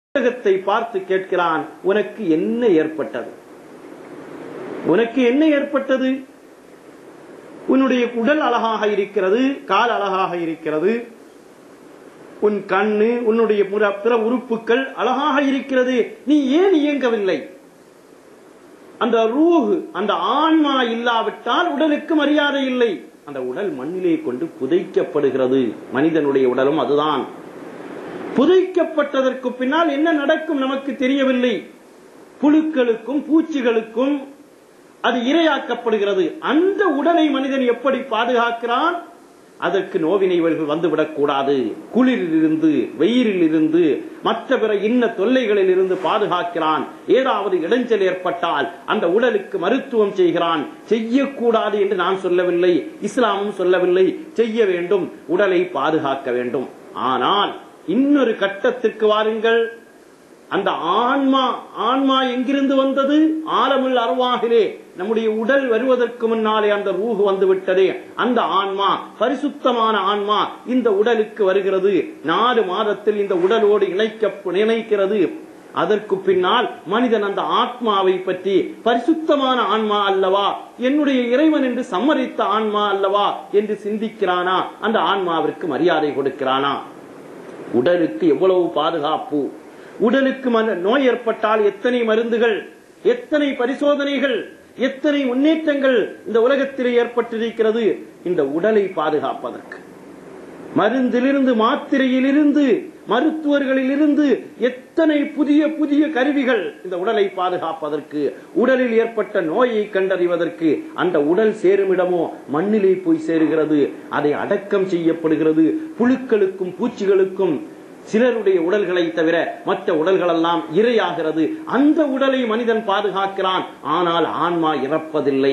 உலகத்தை பார்த்து கேட்கிறான் உனக்கு என்ன ஏற்பட்டது உனக்கு என்ன ஏற்பட்டது உன்னுடைய உடல் அழகாக இருக்கிறது கால் அழகாக இருக்கிறது உன் கண்ணு உன்னுடைய புற- பிற உறுப்புகள் அழகாக இருக்கிறது நீ ஏன் இயங்கவில்லை அந்த ரூஹ் அந்த ஆன்மா இல்லாவிட்டால் உடலுக்கு மரியாதை இல்லை அந்த உடல் மண்ணிலே கொண்டு புதைக்கப்படுகிறது மனிதனுடைய உடலும் அதுதான் புதைக்கப்பட்டதற்கு பின்னால் என்ன நடக்கும் நமக்கு தெரியவில்லை புழுக்களுக்கும் பூச்சிகளுக்கும் அது இரையாக்கப்படுகிறது அந்த உடலை மனிதன் எப்படி பாதுகாக்கிறான் அதற்கு நோவினைவர்கள் வந்துவிடக் கூடாது குளிரில் இருந்து வெயிலில் இருந்து மற்ற பிற இன்ன தொல்லைகளில் இருந்து பாதுகாக்கிறான் ஏதாவது இடைஞ்சல் ஏற்பட்டால் அந்த உடலுக்கு மருத்துவம் செய்கிறான் செய்யக்கூடாது என்று நான் சொல்லவில்லை இஸ்லாமும் சொல்லவில்லை செய்ய வேண்டும் உடலை பாதுகாக்க வேண்டும் ஆனால் இன்னொரு கட்டத்திற்கு வாருங்கள் அந்த ஆன்மா ஆன்மா எங்கிருந்து வந்தது ஆலமுல் அருவாகிலே நம்முடைய உடல் வருவதற்கு முன்னாலே அந்த ரூஹ் வந்து விட்டதே அந்த ஆன்மா பரிசுத்தமான ஆன்மா இந்த உடலுக்கு வருகிறது நாலு மாதத்தில் இந்த உடலோடு இணைக்க இணைக்கிறது அதற்கு பின்னால் மனிதன் அந்த ஆத்மாவை பற்றி பரிசுத்தமான ஆன்மா அல்லவா என்னுடைய இறைவன் என்று சம்மதித்த ஆன்மா அல்லவா என்று சிந்திக்கிறானா அந்த ஆன்மாவிற்கு மரியாதை கொடுக்கிறானா உடலுக்கு எவ்வளவு பாதுகாப்பு உடலுக்கு மன- நோய் ஏற்பட்டால் எத்தனை மருந்துகள் எத்தனை பரிசோதனைகள் எத்தனை முன்னேற்றங்கள் இந்த உலகத்திலே ஏற்பட்டிருக்கிறது இந்த உடலை பாதுகாப்பதற்கு மருந்திலிருந்து மாத்திரையிலிருந்து மருத்துவர்களிலிருந்து எத்தனை புதிய புதிய கருவிகள் இந்த உடலை பாதுகாப்பதற்கு உடலில் ஏற்பட்ட நோயை கண்டறிவதற்கு அந்த உடல் சேருமிடமோ மண்ணிலே போய் சேருகிறது அதை அடக்கம் செய்யப்படுகிறது புழுக்களுக்கும் பூச்சிகளுக்கும் சிலருடைய உடல்களை தவிர மற்ற உடல்களெல்லாம் இரையாகிறது அந்த உடலை மனிதன் பாதுகாக்கிறான் ஆனால் ஆன்மா இறப்பதில்லை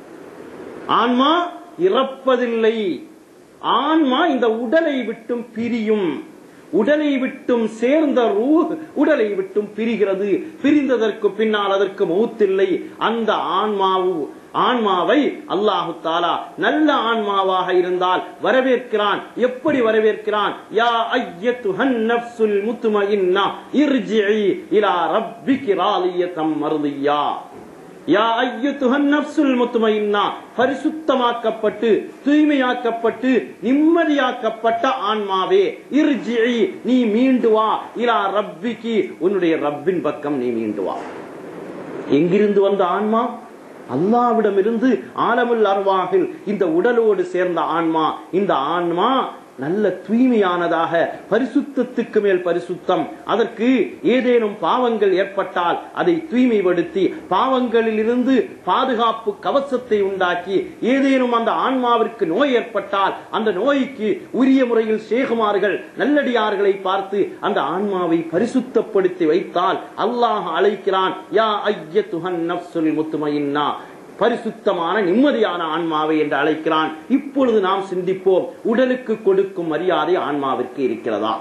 ஆன்மா இறப்பதில்லை ஆன்மா இந்த உடலை விட்டும் பிரியும் உடலை விட்டும் சேர்ந்த ரூஹ் உடலை விட்டும் பிரிகிறது பிரிந்ததற்கு பின்னால் அதற்கு மௌத்தில்லை அந்த ஆன்மாவு ஆன்மாவை அல்லாஹு தாலா நல்ல ஆன்மாவாக இருந்தால் வரவேற்கிறான் எப்படி வரவேற்கிறான் யா ஐயத்துஹன் நஃப்சுல் முத்மஇன்னா இர்ஜிஇ இலா ரப்பிகி ராலியத்தம் மர்தியா யா ஐயத்துஹன் நஃப்சுல் முத்மஇன்னா பரிசுத்தமாக்கப்பட்டு தூய்மையாக்கப்பட்டு நிம்மதியாக்கப்பட்ட ஆன்மாவே இர்ஜிஇ நீ மீண்டு வா இலா ரப்பிகி உன்னுடைய ரப்பின் பக்கம் நீ மீண்டு வா எங்கிருந்து வந்த ஆன்மா அல்லாவிடமிருந்து ஆலமுல் அருவாகில் இந்த உடலோடு சேர்ந்த ஆன்மா இந்த ஆன்மா நல்ல தூய்மையானதாக பரிசுத்தத்துக்கு மேல் பரிசுத்தம் அதற்கு ஏதேனும் பாவங்கள் ஏற்பட்டால் அதை தூய்மைப்படுத்தி பாவங்களில் இருந்து பாதுகாப்பு கவசத்தை உண்டாக்கி ஏதேனும் அந்த ஆன்மாவிற்கு நோய் ஏற்பட்டால் அந்த நோய்க்கு உரிய முறையில் சேகுமார்கள் நல்லடியார்களை பார்த்து அந்த ஆன்மாவை பரிசுத்தப்படுத்தி வைத்தால் அல்லாஹ் அழைக்கிறான் யா ஐயத்துஹன் நஃப்சுல் முத்துமையின்னா பரிசுத்தமான நிம்மதியான ஆன்மாவை என்று அழைக்கிறான் இப்பொழுது நாம் சிந்திப்போம் உடலுக்கு கொடுக்கும் மரியாதை ஆன்மாவிற்கு இருக்கிறதா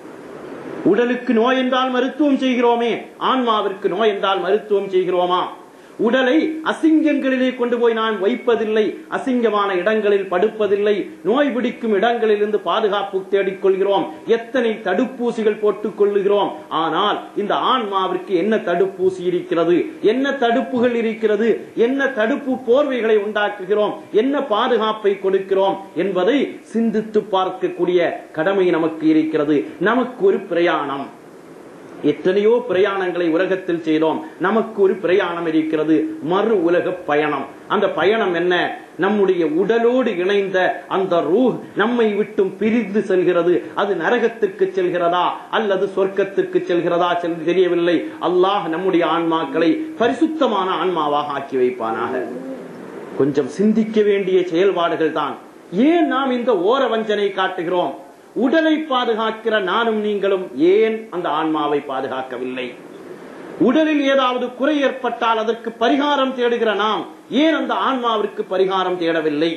உடலுக்கு நோய் என்றால் மருத்துவம் செய்கிறோமே ஆன்மாவிற்கு நோய் என்றால் மருத்துவம் செய்கிறோமா உடலை அசிங்கங்களிலே கொண்டு போய் நான் வைப்பதில்லை அசிங்கமான இடங்களில் படுப்பதில்லை நோய் பிடிக்கும் இடங்களிலிருந்து பாதுகாப்பு தேடிக் கொள்கிறோம் எத்தனை தடுப்பூசிகள் போட்டுக் கொள்ளுகிறோம் ஆனால் இந்த ஆன்மாவிற்கு என்ன தடுப்பூசி இருக்கிறது என்ன தடுப்புகள் இருக்கிறது என்ன தடுப்பு போர்வைகளை உண்டாக்குகிறோம் என்ன பாதுகாப்பை கொடுக்கிறோம் என்பதை சிந்தித்து பார்க்கக்கூடிய கடமை நமக்கு இருக்கிறது நமக்கு ஒரு பிரயாணம் எத்தனையோ பிரயாணங்களை உலகத்தில் செய்தோம் நமக்கு ஒரு பிரயாணம் இருக்கிறது மறு உலக பயணம் அந்த பயணம் என்ன நம்முடைய உடலோடு இணைந்த அந்த ரூஹ் நம்மை விட்டும் பிரிந்து செல்கிறது அது நரகத்துக்கு செல்கிறதா அல்லது சொர்க்கத்துக்கு செல்கிறதா செல் தெரியவில்லை அல்லாஹ் நம்முடைய ஆன்மாக்களை பரிசுத்தமான ஆன்மாவாக ஆக்கி வைப்பானாக கொஞ்சம் சிந்திக்க வேண்டிய செயல்பாடுகள் தான் ஏன் நாம் இந்த ஓர வஞ்சனை காட்டுகிறோம் உடலை பாதுகாக்கிற நானும் நீங்களும் ஏன் அந்த ஆன்மாவை பாதுகாக்கவில்லை உடலில் ஏதாவது குறை ஏற்பட்டால் அதற்கு பரிகாரம் தேடுகிற நாம் ஏன் அந்த ஆன்மாவிற்கு பரிகாரம் தேடவில்லை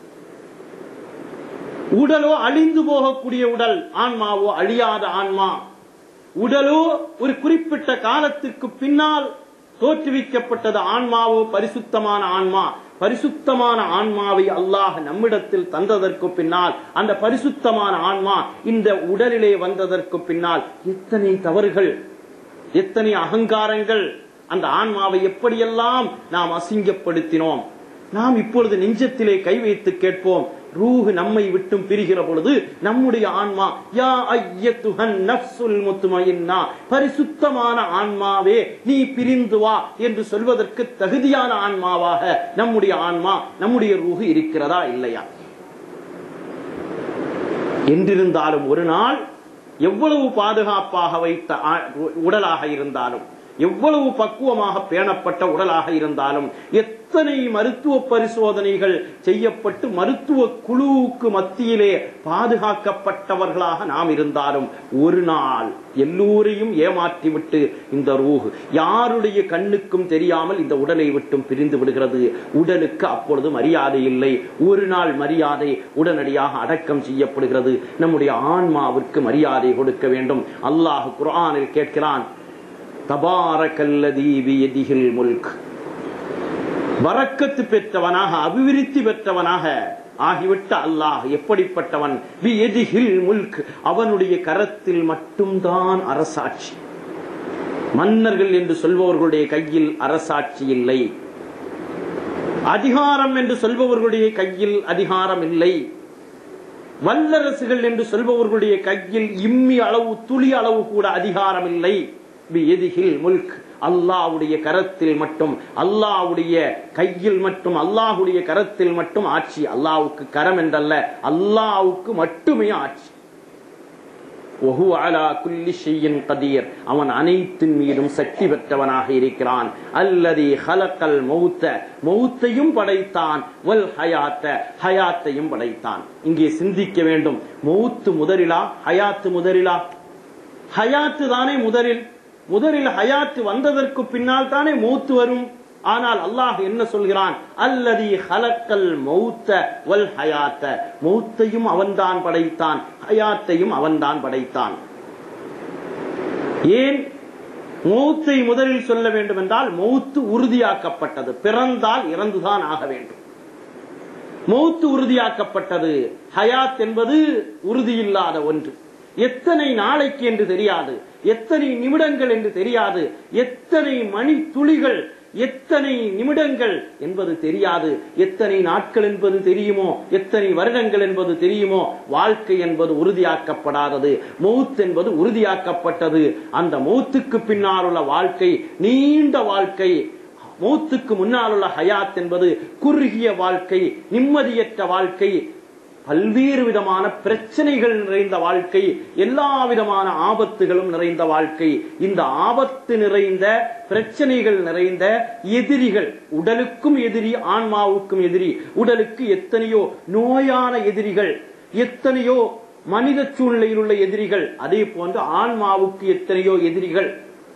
உடலோ அழிந்து போகக்கூடிய உடல் ஆன்மாவோ அழியாத ஆன்மா உடலோ ஒரு குறிப்பிட்ட காலத்துக்கு பின்னால் தோற்றுவிக்கப்பட்டது ஆன்மாவோ பரிசுத்தமான ஆன்மா பரிசுத்தமான ஆன்மாவை அல்லாஹ் நம்மிடத்தில் தந்ததற்கு பின்னால் அந்த பரிசுத்தமான ஆன்மா இந்த உடலிலே வந்ததற்கு பின்னால் எத்தனை தவறுகள் எத்தனை அகங்காரங்கள் அந்த ஆன்மாவை எப்படியெல்லாம் நாம் அசிங்கப்படுத்தினோம் நாம் இப்பொழுது நெஞ்சத்திலே கை வைத்து கேட்போம் ரூஹ் நம்மை விட்டும் பிரிகிற பொழுது நம்முடைய ஆன்மா யா ஐயத்துஹன் நஃப்சுல் முத்துமையின்னா பரிசுத்தமான ஆன்மாவே நீ பிரிந்து வா என்று சொல்வதற்கு தகுதியான ஆன்மாவாக நம்முடைய ஆன்மா நம்முடைய ரூஹு இருக்கிறதா இல்லையா என்றிருந்தாலும் ஒரு நாள் எவ்வளவு பாதுகாப்பாக வைத்த ஆ- உடலாக இருந்தாலும் எவ்வளவு பக்குவமாக பேணப்பட்ட உடலாக இருந்தாலும் எத்தனை மருத்துவ பரிசோதனைகள் செய்யப்பட்டு மருத்துவ குழுவுக்கு மத்தியிலே பாதுகாக்கப்பட்டவர்களாக நாம் இருந்தாலும் ஒரு நாள் எல்லோரையும் ஏமாற்றிவிட்டு இந்த ரூஹ் யாருடைய கண்ணுக்கும் தெரியாமல் இந்த உடலை விட்டும் பிரிந்து விடுகிறது உடலுக்கு அப்பொழுது மரியாதை இல்லை ஒரு நாள் மரியாதை உடனடியாக அடக்கம் செய்யப்படுகிறது நம்முடைய ஆன்மாவிற்கு மரியாதை கொடுக்க வேண்டும் அல்லாஹ் குர்ஆனில் கேட்கிறான் தபாரக்கல்லதி பியதிஹில் முல்க் வரக்கத்து பெற்றவனாக அபிவிருத்தி பெற்றவனாக ஆகிவிட்ட அல்லாஹ் எப்படிப்பட்டவன் பியதிஹில் முல்க் அவனுடைய கரத்தில் மட்டும்தான் அரசாட்சி மன்னர்கள் என்று சொல்பவர்களுடைய கையில் அரசாட்சி இல்லை அதிகாரம் என்று சொல்பவர்களுடைய கையில் அதிகாரம் இல்லை வல்லரசுகள் என்று சொல்பவர்களுடைய கையில் இம்மி அளவு துளி அளவு கூட அதிகாரம் இல்லை எதிகில் முல்க் அல்லாஹ்வுடைய கரத்தில் மட்டும் அல்லாஹ்வுடைய கையில் மட்டும் அல்லாஹ்வுடைய கரத்தில் மட்டும் ஆட்சி அல்லாஹ்வுக்கு கரம் என்றல்ல அல்லாஹ்வுக்கு மட்டுமே ஆட்சி ஒஹு அலா குல்லி ஷையின் கதீர் அவன் அனைத்தின் மீதும் சக்தி பெற்றவனாக இருக்கிறான் அல்லதி ஹலக்கல் மௌத்த மௌத்தையும் படைத்தான் வல் ஹயாத்த ஹயாத்தையும் படைத்தான் இங்கே சிந்திக்க வேண்டும் மௌத்து முதலிலா ஹயாத்து முதலிலா ஹயாத்து தானே முதலில் முதலில் ஹயாத்து வந்ததற்கு பின்னால் தானே மௌத்து வரும் ஆனால் அல்லாஹ் என்ன சொல்கிறான் அல்லதி ஹலக்கல் மௌத்த வல் ஹயாத்த மௌத்தையும் அவன்தான் படைத்தான் ஹயாத்தையும் அவன்தான் படைத்தான் ஏன் மௌத்தை முதலில் சொல்ல வேண்டும் என்றால் மௌத்து உறுதியாக்கப்பட்டது பிறந்தால் இறந்துதான் ஆக வேண்டும் மௌத்து உறுதியாக்கப்பட்டது ஹயாத் என்பது உறுதியில்லாத ஒன்று எத்தனை நாளைக்கு என்று தெரியாது எத்தனை நிமிடங்கள் என்று தெரியாது எத்தனை மணி துளிகள் எத்தனை நிமிடங்கள் என்பது தெரியாது எத்தனை நாட்கள் என்பது தெரியுமோ எத்தனை வருடங்கள் என்பது தெரியுமோ வாழ்க்கை என்பது உறுதியாக்கப்படாதது மௌத் என்பது உறுதியாக்கப்பட்டது அந்த மௌத்துக்கு பின்னால் உள்ள வாழ்க்கை நீண்ட வாழ்க்கை மௌத்துக்கு முன்னால் உள்ள ஹயாத் என்பது குறுகிய வாழ்க்கை நிம்மதியற்ற வாழ்க்கை பல்வேறு விதமான பிரச்சனைகள் நிறைந்த வாழ்க்கை எல்லா விதமான ஆபத்துகளும் நிறைந்த வாழ்க்கை இந்த ஆபத்து நிறைந்த பிரச்சனைகள் நிறைந்த எதிரிகள் உடலுக்கும் எதிரி ஆன்மாவுக்கும் எதிரி உடலுக்கு எத்தனையோ நோயான எதிரிகள் எத்தனையோ மனித சூழ்நிலையில் உள்ள எதிரிகள் அதே போன்று ஆன்மாவுக்கு எத்தனையோ எதிரிகள்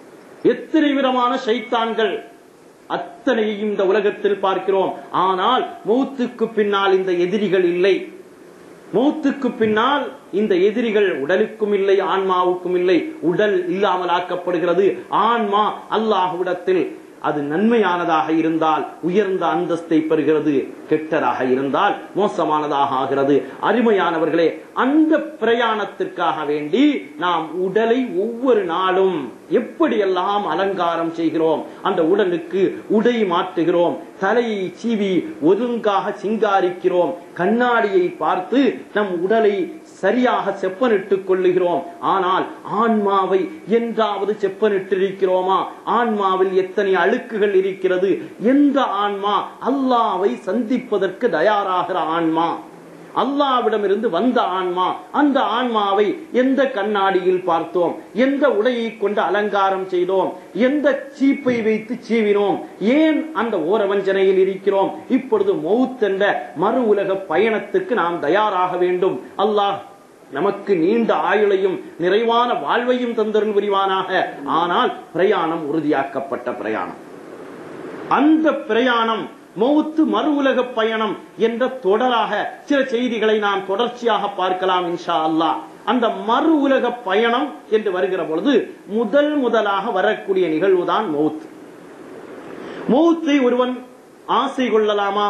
எத்தனை விதமான சைத்தான்கள் அத்தனையும் இந்த உலகத்தில் பார்க்கிறோம் ஆனால் மௌத்துக்கு பின்னால் இந்த எதிரிகள் இல்லை மௌத்துக்கு பின்னால் இந்த எதிரிகள் உடலுக்கும் இல்லை ஆன்மாவுக்கும் இல்லை உடல் இல்லாமல் ஆக்கப்படுகிறது ஆன்மா அல்லாஹ்விடத்தில் அது நன்மையானதாக இருந்தால் உயர்ந்த அந்தஸ்தை பெறுகிறது கெட்டதாக இருந்தால் மோசமானதாக ஆகிறது அருமையானவர்களே அந்த பிரயாணத்திற்காக வேண்டி நாம் உடலை ஒவ்வொரு நாளும் எப்படியெல்லாம் அலங்காரம் செய்கிறோம் அந்த உடலுக்கு உடை மாற்றுகிறோம் தலையை சீவி ஒழுங்காக சிங்காரிக்கிறோம் கண்ணாடியை பார்த்து நம் உடலை சரியாக செப்பனிட்டுக் கொள்ளுகிறோம் ஆனால் ஆன்மாவை என்றாவது செப்பனிட்டிருக்கிறோமா ஆன்மாவில் எத்தனை அழுக்குகள் இருக்கிறது எந்த ஆன்மா அல்லாவை சந்திப்பதற்கு தயாராகிற ஆன்மா அல்லாவிடமிருந்து வந்த ஆன்மா அந்த ஆன்மாவை எந்த கண்ணாடியில் பார்த்தோம் எந்த உடையை கொண்டு அலங்காரம் செய்தோம் எந்த சீப்பை வைத்து சீவினோம் ஏன் அந்த ஓரவஞ்சனையில் இருக்கிறோம் இப்பொழுது மௌத் என்ற மறு உலக பயணத்துக்கு நாம் தயாராக வேண்டும் அல்லாஹ் நமக்கு நீண்ட ஆயுளையும் நிறைவான வாழ்வையும் தந்தருள் புரிவானாக ஆனால் பிரயாணம் உறுதியாக்கப்பட்ட பிரயாணம் அந்த பிரயாணம் மௌத்து மறு உலக பயணம் என்ற தொடராக சில செய்திகளை நாம் தொடர்ச்சியாக பார்க்கலாம் இன்ஷா அல்லாஹ் அந்த மறு உலக பயணம் என்று வருகிற பொழுது முதல் முதலாக வரக்கூடிய நிகழ்வுதான் மௌத் மௌத்தை ஒருவன் ஆசை கொள்ளலாமா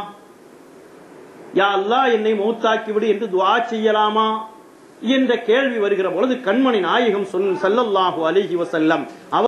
யா அல்லாஹ் என்னை மௌத்தாக்கி விடு என்று துவா செய்யலாமா என்ற கேள்வி வருகிற பொழுது கண்மணி நாயகம் சொல் சல்லல்லாஹு அலைஹி வஸல்லம் அவர்